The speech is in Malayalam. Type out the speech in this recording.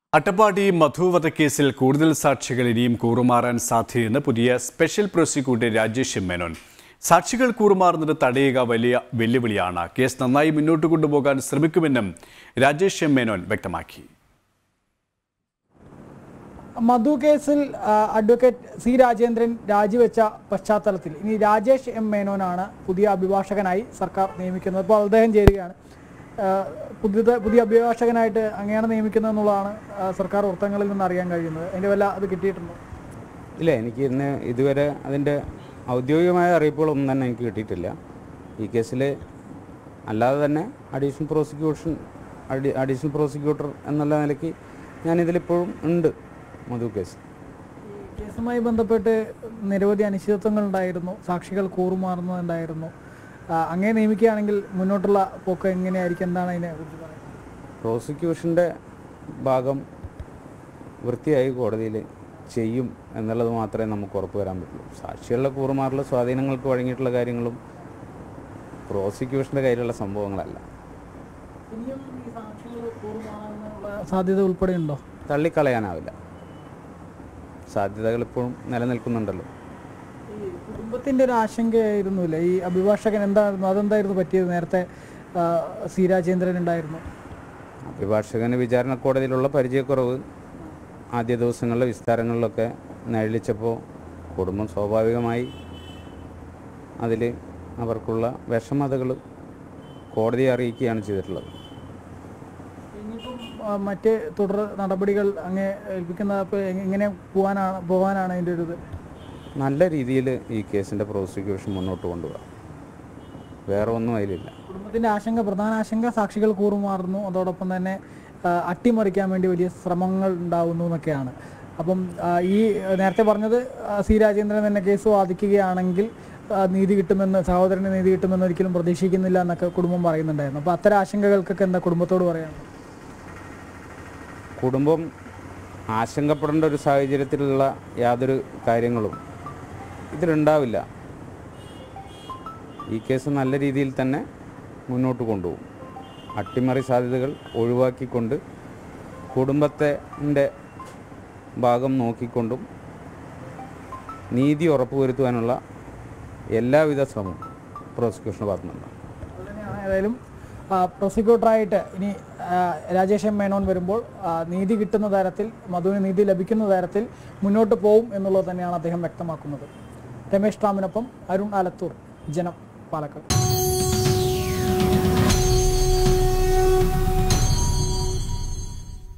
അട്ടപ്പാടി മധു വധക്കേസിൽ കൂടുതൽ സാക്ഷികൾ ഇനിയും കൂറുമാറാൻ സാധ്യതയെന്ന് പുതിയ സ്പെഷ്യൽ പ്രോസിക്യൂട്ടർ രാജേഷ് മേനോൻ സാക്ഷികൾ കൂറുമാറുന്നത് തടയുക വലിയ വെല്ലുവിളിയാണ് കേസ് നന്നായി മുന്നോട്ട് കൊണ്ടുപോകാൻ ശ്രമിക്കുമെന്നും രാജേഷ് എം മേനോൻ വ്യക്തമാക്കി മധു കേസിൽ ആ, അഡ്വക്കേറ്റ് സി രാജേന്ദ്രൻ രാജിവെച്ച പശ്ചാത്തലത്തിൽ ഇനി രാജേഷ് എം മേനോനാണ് പുതിയ അഭിഭാഷകനായി സർക്കാർ നിയമിക്കുന്നത് അപ്പോൾ അദ്ദേഹം ചേരുകയാണ് ആ, പുതിയ പുതിയ അഭിഭാഷകനായിട്ട് അങ്ങനെയാണ് നിയമിക്കുന്നത് എന്നുള്ളതാണ് ആ, സർക്കാർ വൃത്തങ്ങളിൽ നിന്ന് അറിയാൻ കഴിയുന്നത് അതിൻ്റെ വല്ല അത് കിട്ടിയിട്ടുണ്ടോ ഇല്ല എനിക്ക് ഇന്ന് ഇതുവരെ അതിൻ്റെ ഔദ്യോഗികമായ അറിയിപ്പുകളൊന്നും തന്നെ എനിക്ക് കിട്ടിയിട്ടില്ല ഈ കേസിൽ അല്ലാതെ തന്നെ അഡീഷണൽ പ്രോസിക്യൂഷൻ അഡി അഡീഷണൽ പ്രോസിക്യൂട്ടർ എന്നുള്ള നിലയ്ക്ക് ഞാനിതിലിപ്പോഴും ഉണ്ട് മധു കേസ് ഈ കേസുമായി ബന്ധപ്പെട്ട് നിരവധി അനിശ്ചിതത്വങ്ങൾ ഉണ്ടായിരുന്നു സാക്ഷികൾ കൂറുമാറുന്നുണ്ടായിരുന്നു ആ, അങ്ങനെ നിയമിക്കുകയാണെങ്കിൽ മുന്നോട്ടുള്ള പോക്ക് എങ്ങനെയായിരിക്കും എന്താണ് അതിനെ കുറിച്ച് പറയുന്നത് പ്രോസിക്യൂഷൻ്റെ ഭാഗം വൃത്തിയായി കോടതിയിൽ ചെയ്യും എന്നുള്ളത് മാത്രമേ നമുക്ക് ഉറപ്പ് വരാൻ പറ്റുള്ളൂ സാക്ഷികളുടെ കൂറുമാറുള്ള സ്വാധീനങ്ങൾക്ക് വഴങ്ങിയിട്ടുള്ള കാര്യങ്ങളും പ്രോസിക്യൂഷൻ്റെ കയ്യിലുള്ള സംഭവങ്ങളല്ല ഇനിയും ഈ സാക്ഷികൾ കൂറുമാറാനുള്ള സാധ്യത ഉൾപ്പെടെ ഉണ്ടോ തള്ളിക്കളയാനാവില്ല സാധ്യതകൾ ഇപ്പോഴും നിലനിൽക്കുന്നുണ്ടല്ലോ ഈ കുടുംബത്തിന്റെ ഒരു ആശങ്കയായിരുന്നില്ല ഈ അഭിഭാഷകൻ എന്തായിരുന്നു അതെന്തായിരുന്നു പറ്റിയത് നേരത്തെ ആ, സി രാജേന്ദ്രൻ ഉണ്ടായിരുന്നു അഭിഭാഷകന് വിചാരണ കോടതിയിലുള്ള പരിചയക്കുറവ് ആദ്യ ദിവസങ്ങളിലെ വിസ്താരങ്ങളിലൊക്കെ നിഴലിച്ചപ്പോൾ കുടുംബം സ്വാഭാവികമായി അതിൽ അവർക്കുള്ള വിഷമതകൾ കോടതിയെ അറിയിക്കുകയാണ് ചെയ്തിട്ടുള്ളത് ഇനിയിപ്പം ആ, മറ്റ് തുടർ നടപടികൾ അങ്ങേ ഏൽപ്പിക്കുന്ന അപ്പോൾ എങ്ങനെ പോകാനാണ് പോകാനാണ് അതിൻ്റെ ഒരു ഇത് നല്ല രീതിയിൽ ഈ കേസിൻ്റെ പ്രോസിക്യൂഷൻ മുന്നോട്ട് കൊണ്ടുപോകാം വേറെ ഒന്നും അതിലില്ല കുടുംബത്തിന്റെ ആശങ്ക പ്രധാന ആശങ്ക സാക്ഷികൾ കൂറുമാറുന്നു അതോടൊപ്പം തന്നെ ആ, അട്ടിമറിക്കാൻ വേണ്ടി വലിയ ശ്രമങ്ങൾ ഉണ്ടാവുന്നു എന്നൊക്കെയാണ് അപ്പം ആ, ഈ നേരത്തെ പറഞ്ഞത് ആ, സി രാജേന്ദ്രൻ തന്നെ കേസ് വാദിക്കുകയാണെങ്കിൽ ആ, നീതി കിട്ടുമെന്ന് സഹോദരന് നീതി കിട്ടുമെന്ന് ഒരിക്കലും പ്രതീക്ഷിക്കുന്നില്ല എന്നൊക്കെ കുടുംബം പറയുന്നുണ്ടായിരുന്നു അപ്പോൾ അത്തരം ആശങ്കകൾക്കൊക്കെ എന്താ കുടുംബത്തോട് പറയാൻ കുടുംബം ആശങ്കപ്പെടേണ്ട ഒരു സാഹചര്യത്തിലുള്ള യാതൊരു കാര്യങ്ങളും ഇതിലുണ്ടാവില്ല ഈ കേസ് നല്ല രീതിയിൽ തന്നെ മുന്നോട്ട് കൊണ്ടുപോകും അട്ടിമറി സാധ്യതകൾ ഒഴിവാക്കിക്കൊണ്ട് കുടുംബത്തിൻ്റെ ഭാഗം നോക്കിക്കൊണ്ടും നീതി ഉറപ്പുവരുത്തുവാനുള്ള എല്ലാവിധ ശ്രമവും പ്രോസിക്യൂഷൻ്റെ ഭാഗത്തുനിന്നുണ്ടാകും അതുതന്നെയാണ് ഏതായാലും ആ, പ്രോസിക്യൂട്ടറായിട്ട് ഇനി ആ, രാജേഷ് എം മേനോൻ വരുമ്പോൾ ആ, നീതി കിട്ടുന്ന തരത്തിൽ മധുവിന് നീതി ലഭിക്കുന്ന തരത്തിൽ മുന്നോട്ട് പോവും എന്നുള്ളത് തന്നെയാണ് അദ്ദേഹം വ്യക്തമാക്കുന്നത് രമേശ് റാമിനൊപ്പം അരുൺ ആലത്തൂർ ജനം പാലക്കാട്